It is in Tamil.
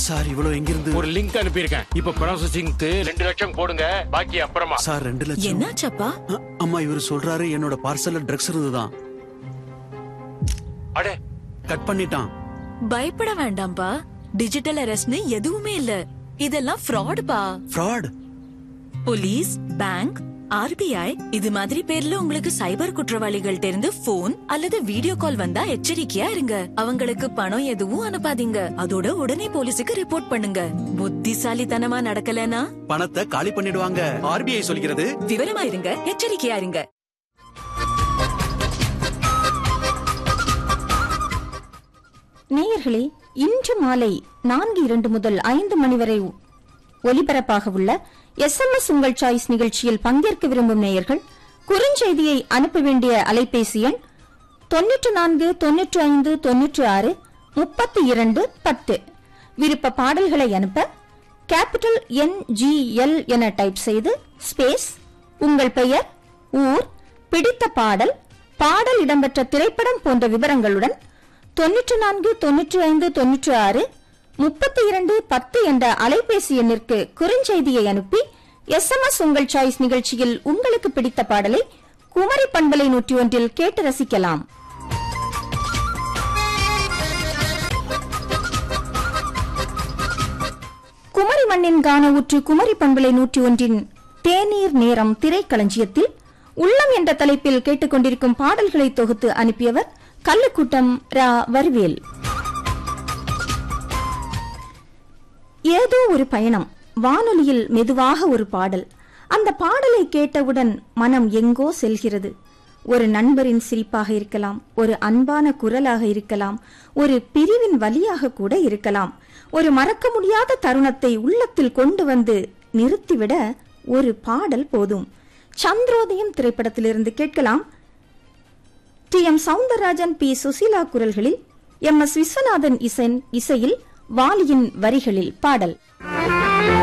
சார் இவ்வளவு எங்கிருந்து ஒரு லிங்க் அனுப்பியிருக்கேன் இப்ப ப்ராசஸிங்க்கு ரெண்டு லட்சம் போடுங்க பாக்கி அப்புறமா சார் ரெண்டு லட்சம் என்னாச்சப்பா அ- அம்மா இவர் சொல்றாரு என்னோட பார்சல்ல ட்ரக்ஸ் இருந்துதான் அடே கட் பண்ணிட்டான் பயப்பட வேண்டாம்ப்பா டிஜிட்டல் அரெஸ்ட்னு எதுவுமே இல்ல இதெல்லாம் ஃப்ராடுப்பா ஃப்ராட் போலீஸ் பேங்க் ஆர்பிஐ இது மாதிரி பேர்ல உங்களுக்கு சைபர் குற்றவாளிகள் இருந்து போன் அல்லது வீடியோ கால் வந்தா எச்சரிக்கையா இருங்க அவங்களுக்கு பணம் எதுவும் அனுப்பாதீங்க அதோட உடனே போலீஸுக்கு ரிப்போர்ட் பண்ணுங்க புத்திசாலித்தனமா நடக்கலனா பணத்தை காலி பண்ணிடுவாங்க ஆர்பிஐ சொல்கிறது விவரமா இருங்க எச்சரிக்கையா இருங்க நேயர்களே இன்று மாலை நான்கு இரண்டு முதல் ஐந்து மணி வரை ஒலிபரப்பாக உள்ள எஸ்எம்எஸ் உங்கள் சாய்ஸ் நிகழ்ச்சியில் பங்கேற்க விரும்பும் நேயர்கள் குறுஞ்செய்தியை அனுப்ப வேண்டிய அலைபேசி எண் தொன்னூற்று நான்கு தொன்னூற்று ஐந்து தொன்னூற்று ஆறு முப்பத்தி இரண்டு பத்து விருப்ப பாடல்களை அனுப்ப கேபிட்டல் என் ஜி எல் என டைப் செய்து ஸ்பேஸ் உங்கள் பெயர் ஊர் பிடித்த பாடல் பாடல் இடம்பெற்ற திரைப்படம் போன்ற விவரங்களுடன் தொன்னூற்று நான்கு தொன்னூற்று ஐந்து தொன்னூற்று ஆறு முப்பத்தி இரண்டு பத்து என்ற அலைபேசி எண்ணிற்கு குறுஞ்செய்தியை அனுப்பி எஸ்எம்எஸ் உங்கள் சாய்ஸ் நிகழ்ச்சியில் உங்களுக்கு பிடித்த பாடலை குமரி பண்பலை நூற்றி ஒன்றில் கேட்டு ரசிக்கலாம் குமரி மண்ணின் கான ஊற்று குமரி பண்பலை நூற்றி ஒன்றின் தேநீர் நேரம் திரைக்களஞ்சியத்தில் உள்ளம் என்ற தலைப்பில் கேட்டுக்கொண்டிருக்கும் பாடல்களை தொகுத்து அனுப்பியவர் கல்லுக்கூட்டம் ரா வருவேல் ஏதோ ஒரு பயணம் வானொலியில் மெதுவாக ஒரு பாடல் அந்த பாடலை கேட்டவுடன் மனம் எங்கோ செல்கிறது ஒரு நண்பரின் சிரிப்பாக இருக்கலாம் ஒரு அன்பான குரலாக இருக்கலாம் ஒரு பிரிவின் வழியாக கூட இருக்கலாம் ஒரு மறக்க முடியாத தருணத்தை உள்ளத்தில் கொண்டு வந்து நிறுத்திவிட ஒரு பாடல் போதும் சந்திரோதயம் திரைப்படத்திலிருந்து கேட்கலாம் T M Soundararajan P Susheela குரல்களில் எம் எஸ் விஸ்வநாதன் இசன் இசையில் வாலியின் வரிகளில் பாடல்